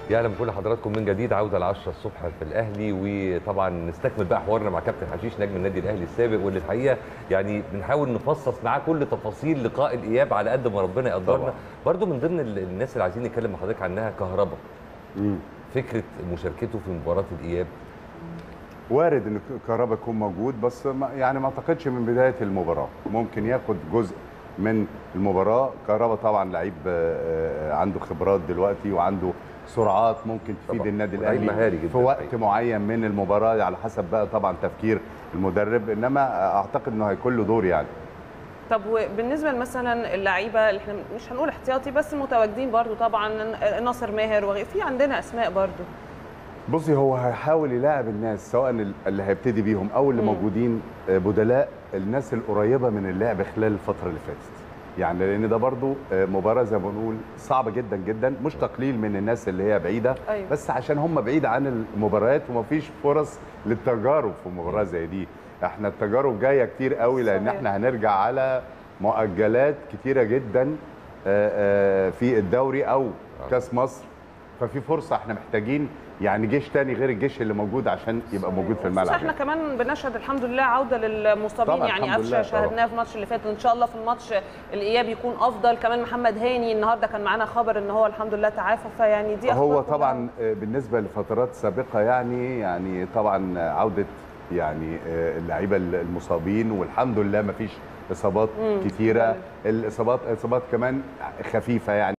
يا اهلا بكل حضراتكم من جديد عوده ل 10 الصبح في الاهلي وطبعا نستكمل بقى حوارنا مع كابتن حشيش نجم النادي الاهلي السابق واللي الحقيقه يعني بنحاول نفصص معاه كل تفاصيل لقاء الاياب على قد ما ربنا يقدرنا طبعاً. برضو من ضمن ال- الناس اللي عايزين نتكلم مع حضرتك عنها كهربا مم. فكره مشاركته في مباراه الاياب وارد ان كهربا يكون موجود بس ما يعني ما اعتقدش من بدايه المباراه ممكن ياخد جزء من المباراه كهربا طبعا لعيب آه، آه، عنده خبرات دلوقتي وعنده سرعات ممكن تفيد طبعاً. النادي ولعيب الاهلي مهاري جداً في وقت الحقيقة. معين من المباراه على حسب بقى طبعا تفكير المدرب انما اعتقد انه هيكون له دور يعني طب وبالنسبه مثلا اللعيبه اللي احنا مش هنقول احتياطي بس متواجدين برضو طبعا ناصر ماهر وغيره في عندنا اسماء برضو بصي هو هيحاول يلاعب الناس سواء اللي هيبتدي بيهم او اللي مم. موجودين آه، بدلاء الناس القريبه من اللعب خلال الفتره اللي فاتت يعني لان ده برضو آه، مباراه زي ما بنقول صعبه جدا جدا مش تقليل من الناس اللي هي بعيده أيوة. بس عشان هم بعيد عن المباريات ومفيش فرص للتجارب في مباراه زي دي احنا التجارب جايه كتير قوي لان صحيح. احنا هنرجع على مؤجلات كتيره جدا آه، آه، في الدوري او كاس مصر ففي فرصه احنا محتاجين يعني جيش تاني غير الجيش اللي موجود عشان يبقى موجود في خصوصاً الملعب احنا يعني. كمان بنشهد الحمد لله عوده للمصابين طبعاً، يعني الحمد لله، قفشه شاهدناه في الماتش اللي فات وان شاء الله في الماتش الاياب يكون افضل كمان محمد هاني النهارده كان معانا خبر ان هو الحمد لله تعافى فيعني دي هو أخبار كلها. طبعا آه، بالنسبه لفترات سابقه يعني يعني طبعا عوده يعني آه، اللعيبه المصابين والحمد لله ما فيش اصابات مم. كتيره الاصابات اصابات كمان خفيفه يعني